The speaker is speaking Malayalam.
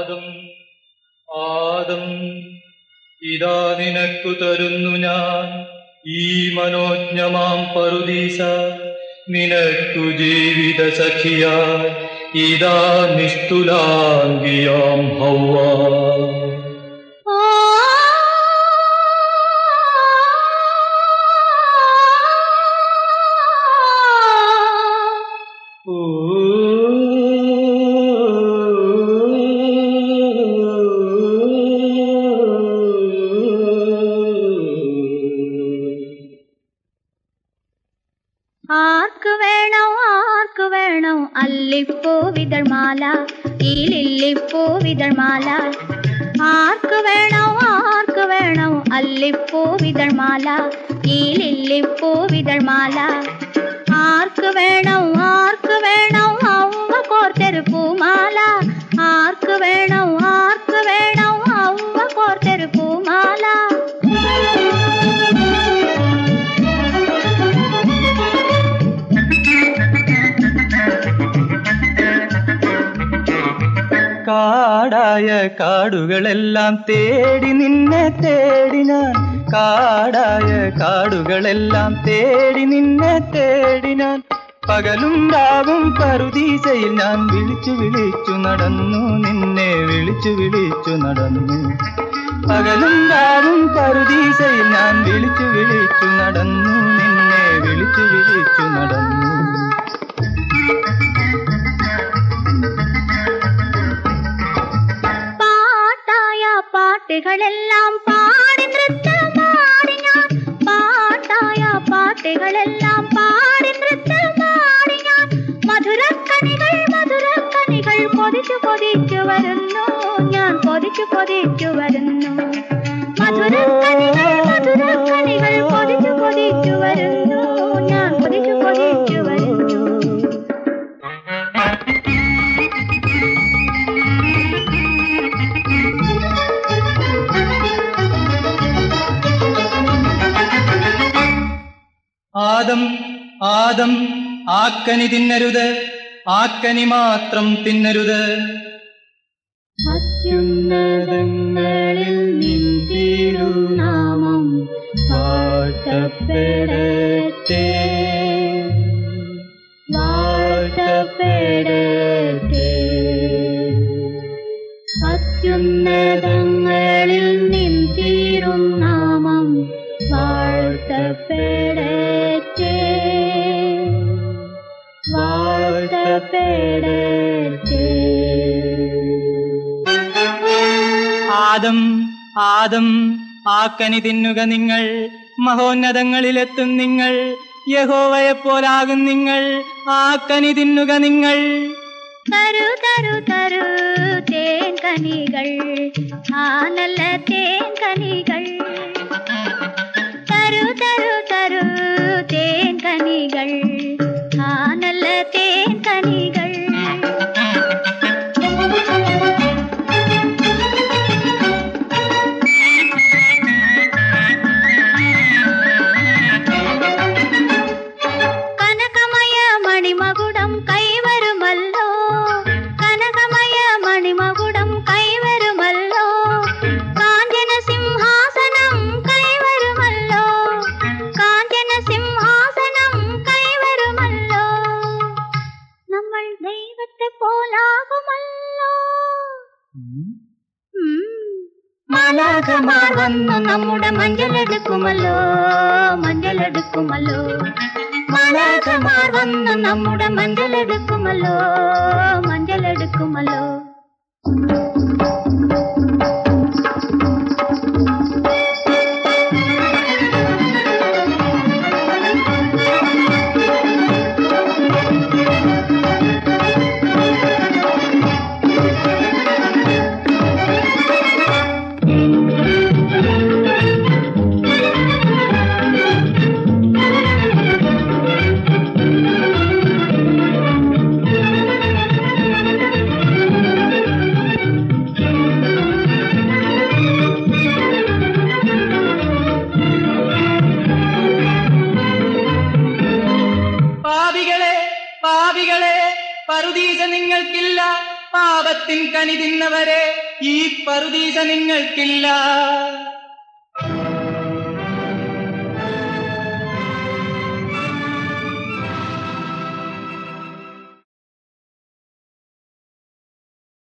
ആദം ആദം ഇതാ നിനക്കു തരുന്നു ഞാൻ ഈ മനോജ്ഞമാം പറുദീസ നിനക്കു ജീവിത സഖിയായി ഇതാ നിസ്തുലാംഗിയാം ഹൗവ ആർക്ക് വേണോ ആർക്ക് വേണോ അല്ലിപ്പൂ വിതൾമാല ഈ ലില്ലിപ്പൂ വിതൾമാല ആർക്ക് വേണോ ആർക്ക് വേണോ അല്ലിപ്പൂ വിതൾമാല ഈ ലില്ലിപ്പൂ വിതൾമാല ആർക്ക് വേണോ ആർക്ക് വേണോ ഔവ കോർത്തൊരു പൂമാല ആർക്ക് വേണോ ആർക്ക് വേണോ ഔവ കോർത്തൊരു പൂമാല കാടായ കാടുകളെല്ലാം തേടി നിന്നെ തേടി ഞാൻ കാടായ കാടുകളെല്ലാം തേടി നിന്നെ തേടി ഞാൻ പകലും രാവും പറുദീസയിൽ ഞാൻ വിളിച്ചു വിളിച്ചു നടന്നു നിന്നെ വിളിച്ചു വിളിച്ചു നടന്നു പകലും രാവും പറുദീസയിൽ ഞാൻ വിളിച്ചു വിളിച്ചു നടന്നു നിന്നെ വിളിച്ചു വിളിച്ചു നടന്നു പാട്ടായ പാട്ടുകളെല്ലാം പാടി നൃത്തമാടി ഞാൻ പാട്ടായ പാട്ടുകളെല്ലാം പാടി നൃത്തമാടി ഞാൻ മധുരക്കണികൾ മധുരക്കണികൾ കൊതിച്ചു കൊതിച്ചു വരുന്നു ഞാൻ കൊതിച്ചു കൊതിച്ചു വരുന്നു മധുരക്കണികൾ മധുരക്കണികൾ കൊതിച്ചു കൊതിച്ചു വരുന്നു ഞാൻ കൊതിച്ചു കൊതിച്ചു വരുന്നു ആദം ആദം ആക്കനി തിന്നരുത് ആക്കനി മാത്രം തിന്നരുത് അത്യുന്നതങ്ങളിൽ നിന്തിരുനാമം വാഴ്ത്തപ്പെടട്ടെ വാഴ്ത്തപ്പെടട്ടെ അത്യുന്നതങ്ങളിൽ നിന്തിരുനാമം വാഴ്ത്തപ്പെടട്ടെ വാഴ്ത്തപ്പെടട്ടെ ആദം ആദം ആക്കനി തിന്നുക നിങ്ങൾ മഹോന്നതങ്ങളിലെത്തും നിങ്ങൾ യഹോവയെപ്പോലാകും നിങ്ങൾ ആക്കനി തിന്നുക നിങ്ങൾ തരു തരു തരു തേൻ കനികൾ ആ നല്ല തേൻ കനികൾ തരു തരു തരു തേൻ കനികൾ ആ നല്ല തേൻ കനികൾ കനകമയ മണിമകുടം കൈവരുമല്ലോ കനകമയ മണിമകുടം കൈവരുമല്ലോ കാഞ്ചന സിംഹാസനം കൈവരുമല്ലോ കാഞ്ചന സിംഹാസനം കൈവരുമല്ലോ നമ്മൾ ദൈവത്തെ പോലാകുമല്ലോ ഉം. മാലാഖമാർ വന്നു നമ്മുടെ മഞ്ചലെടുക്കുമല്ലോ മഞ്ചലെടുക്കുമല്ലോ മാലാഖമാർ വന്നു നമ്മുടെ മഞ്ചലെടുക്കുമല്ലോ മഞ്ചലെടുക്കുമല്ലോ പാപികളെ പാപികളെ പറുദീസ നിങ്ങൾക്കില്ല പാപത്തിൻ കനി തിന്നവരെ ഈ പറുദീസ നിങ്ങൾക്കില്ല